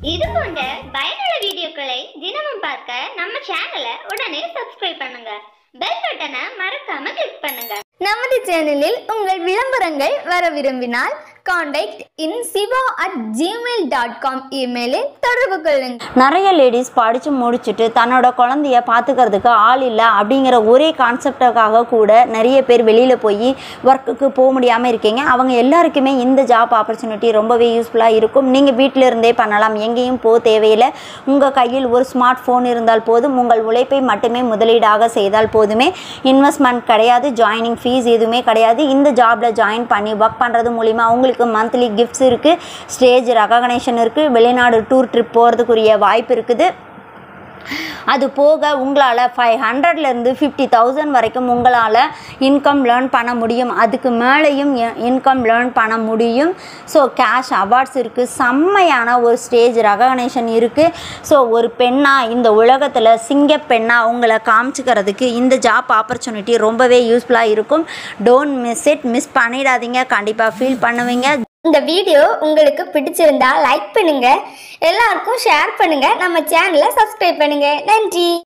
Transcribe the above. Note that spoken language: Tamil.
இது போன்ற பயனுள்ள வீடியோக்களை தினமும் பார்க்க நம்ம சேனலை உடனே சப்ஸ்கிரைப் பண்ணுங்க பெல் பட்டனை மறக்காம கிளிக் பண்ணுங்க நமது சேனலில் உங்கள் விளம்பரங்கள் வர விரும்பினால் contact in Siva at Gmail dot com இமெயிலில் தொடர்பு கொள்ளுங்கள் நிறைய லேடிஸ் படித்து முடிச்சுட்டு தன்னோட குழந்தைய பார்த்துக்கிறதுக்கு ஆள் இல்லை அப்படிங்கிற ஒரே கான்செப்டுக்காக கூட நிறைய பேர் வெளியில் போய் ஒர்க்குக்கு போக முடியாமல் இருக்கீங்க அவங்க எல்லாருக்குமே இந்த ஜாப் ஆப்பர்ச்சுனிட்டி ரொம்பவே யூஸ்ஃபுல்லாக இருக்கும் நீங்கள் வீட்டில் இருந்தே பண்ணலாம் எங்கேயும் போக தேவையில்லை உங்கள் கையில் ஒரு ஸ்மார்ட் ஃபோன் இருந்தால் போதும் உங்கள் உழைப்பை மட்டுமே முதலீடாக செய்தால் போதுமே இன்வெஸ்ட்மெண்ட் கிடையாது ஜாயினிங் ஃபீஸ் எதுவுமே கிடையாது இந்த ஜாபில் ஜாயின் பண்ணி ஒர்க் பண்ணுறது மூலிமா உங்களுக்கு மந்த்லி கிஃப்ட்ஸ் இருக்குது ஸ்டேஜ் ரெகக்னேஷன் இருக்குது வெளிநாடு டூர் ட்ரிப் போகிறதுக்குரிய வாய்ப்பு இருக்குது அது போக உங்களால் ஃபைவ் ஹண்ட்ரட்லேருந்து ஃபிஃப்டி தௌசண்ட் வரைக்கும் உங்களால் இன்கம் லேர்ன் பண்ண முடியும் அதுக்கு மேலேயும் இன்கம் லேர்ன் பண்ண முடியும் ஸோ கேஷ் அவார்ட்ஸ் இருக்குது செம்மையான ஒரு ஸ்டேஜ் ரெகக்னேஷன் இருக்குது ஸோ ஒரு பெண்ணாக இந்த உலகத்தில் சிங்க பெண்ணாக உங்களை காமிச்சிக்கிறதுக்கு இந்த ஜாப் ஆப்பர்ச்சுனிட்டி ரொம்பவே யூஸ்ஃபுல்லாக இருக்கும் டோன்ட் மிஸ் இட் மிஸ் பண்ணிடாதீங்க கண்டிப்பாக ஃபீல் பண்ணுவீங்க இந்த வீடியோ உங்களுக்கு பிடிச்சிருந்தா லைக் பண்ணுங்க எல்லாருக்கும் ஷேர் பண்ணுங்க நம்ம சேனலை சப்ஸ்கிரைப் பண்ணுங்க நன்றி